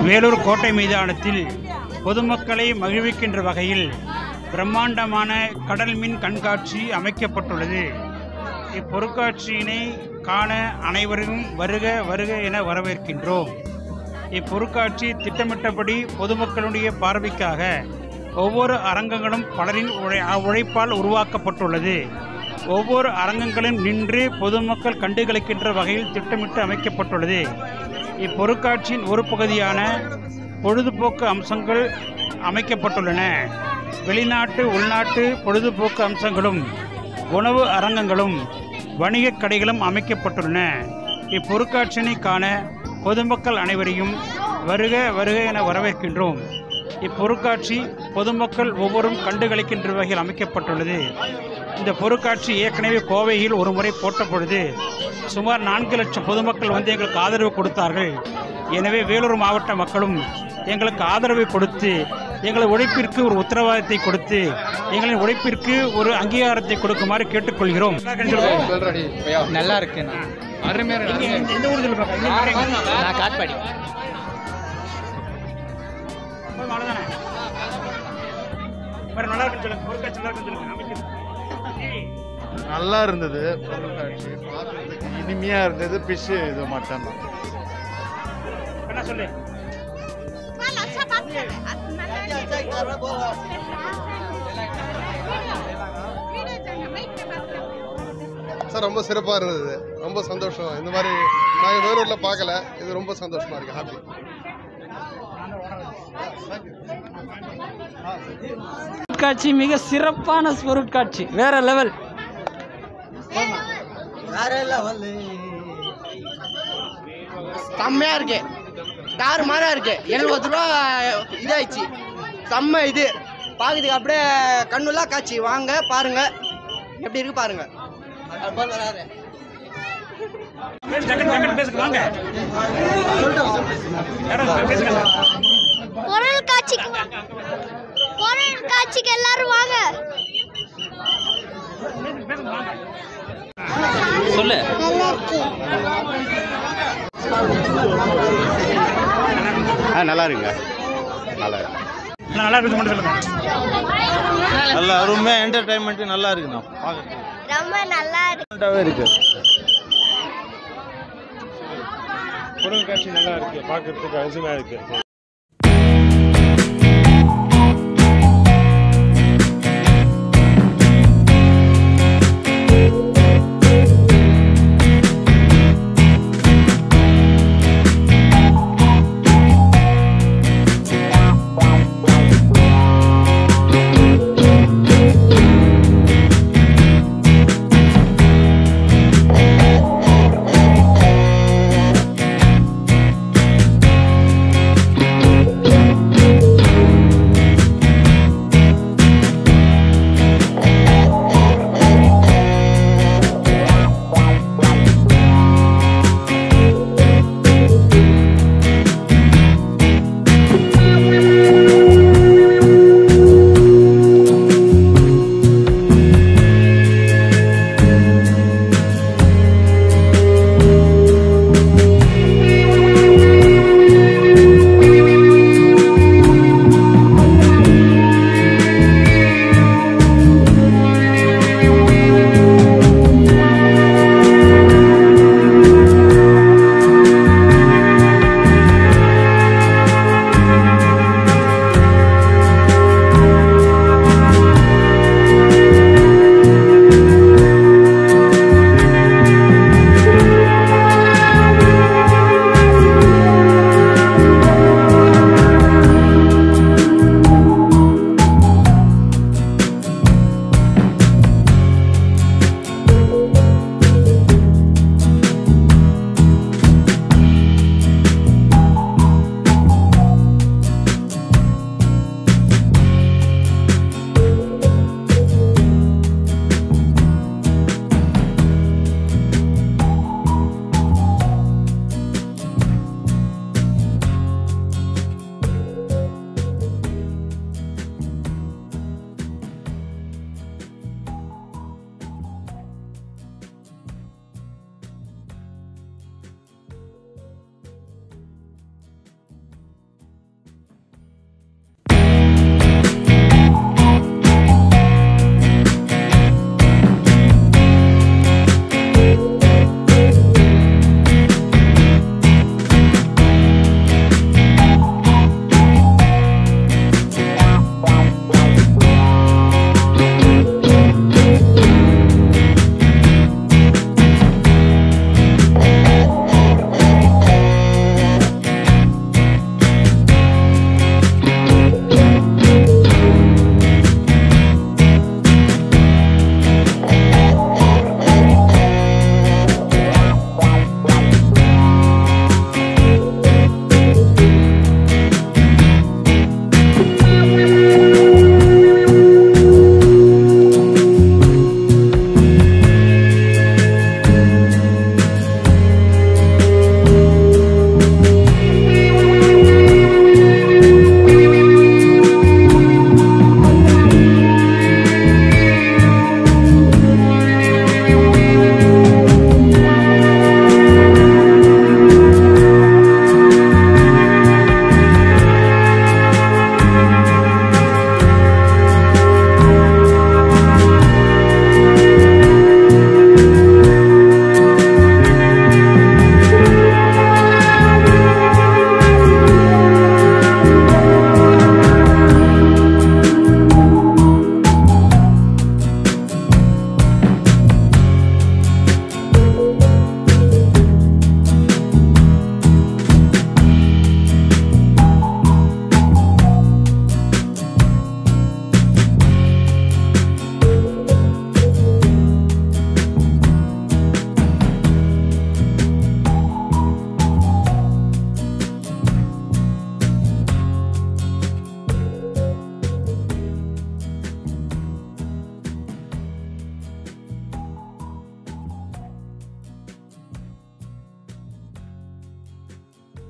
வேலூர் கோட்டை மைதானத்தில் பொதுமக்களை மகிழ்விக்கின்ற வகையில் பிரம்மாண்டமான கடல் மீன் கண்காட்சி அமைக்கப்பட்டுள்ளது இப்பொருட்காட்சியினை காண அனைவரும் வருக வருக என வரவேற்கின்றோம் இப்பொருட்காட்சி திட்டமிட்டபடி பொதுமக்களுடைய பார்வைக்காக ஒவ்வொரு அரங்கங்களும் பலரின் உழை உழைப்பால் உருவாக்கப்பட்டுள்ளது ஒவ்வொரு அரங்கங்களும் நின்று பொதுமக்கள் கண்டுகளிக்கின்ற வகையில் திட்டமிட்டு அமைக்கப்பட்டுள்ளது இப்பொருட்காட்சியின் ஒரு பகுதியான பொழுதுபோக்கு அம்சங்கள் அமைக்கப்பட்டுள்ளன வெளிநாட்டு உள்நாட்டு பொழுதுபோக்கு அம்சங்களும் உணவு அரங்கங்களும் வணிகக் கடைகளும் அமைக்கப்பட்டுள்ளன இப்பொருட்காட்சியினை காண பொதுமக்கள் அனைவரையும் வருக வருக என வரவேற்கின்றோம் இப்பொருட்காட்சி பொதுமக்கள் ஒவ்வொரும் கண்டுகளிக்கின்ற வகையில் அமைக்கப்பட்டுள்ளது இந்த பொருட்காட்சி ஏற்கனவே கோவையில் ஒரு முறை போட்ட பொழுது சுமார் நான்கு லட்சம் பொதுமக்கள் வந்து எங்களுக்கு ஆதரவு கொடுத்தார்கள் எனவே வேலூர் மாவட்ட மக்களும் எங்களுக்கு ஆதரவை கொடுத்து எங்களது உழைப்பிற்கு ஒரு உத்தரவாதத்தை கொடுத்து எங்களின் உழைப்பிற்கு ஒரு அங்கீகாரத்தை கொடுக்குமாறு கேட்டுக்கொள்கிறோம் நல்லா இருக்கு நீங்க எந்த- எந்த ஊர் சொல்லுங்க நான் காட்பாடி அவ்வளவுதானே வேற நல்லா இருக்குன்னு சொல்லுங்க பொருட்காட்சி நல்லா இருக்குன்னு சொல்லுங்க அமைக்கிறது. ஏய், நல்லா இருந்தது பொருட்காட்சி பார்க்கறதுக்கு இனிமையா இருந்தது பிஷ் இது மட்டும் தான் என்ன சொல்லு சார் ரொம்ப சிறப்பாக இருந்தது ரொம்ப சந்தோஷம் இந்த மாதிரி நாங்கள் வேலூரில் பார்க்கல இது ரொம்ப சந்தோஷமா இருக்கு ஹாப்பி பொருட்காட்சி மிக சிறப்பான பொருட்காட்சி வேற லெவல் செம்மையா இருக்கு தாறு மாறா இருக்கு எழுபது ரூபா இதாயிடுச்சு செம்ம இது பார்க்கறதுக்கு அப்படியே கண்ணுலாம் காட்சி வாங்க பாருங்க எப்படி இருக்கு பாருங்க பேசு, டக்குனு, டக்குனு பேசுங்க, வாங்க. யாரும் பேசுங்க. பொருள் காட்சிக்கு பொருள் காட்சிக்கு எல்லாரும் வாங்க பேசுங்க, வாங்க. சொல்லு நல்லா இருக்கு ஆ நல்லா இருக்குங்க நல்லா இருக்கு நல்லா இருக்குது மட்டும் சொல்லுங்க நல்லா ரொம்ப என்டர்டைன்மெண்ட் நல்லா இருக்குண்ணா பார்க்கறதுக்கு ரொம்ப நல்லா இருக்கு நல்லாவே இருக்கு பொருட்காட்சி நல்லா இருக்கு பார்க்கறதுக்கு அரிசிமா இருக்கு நல்லா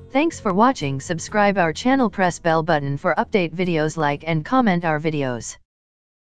Thanks for watching subscribe our channel press bell button for update videos like and comment our videos.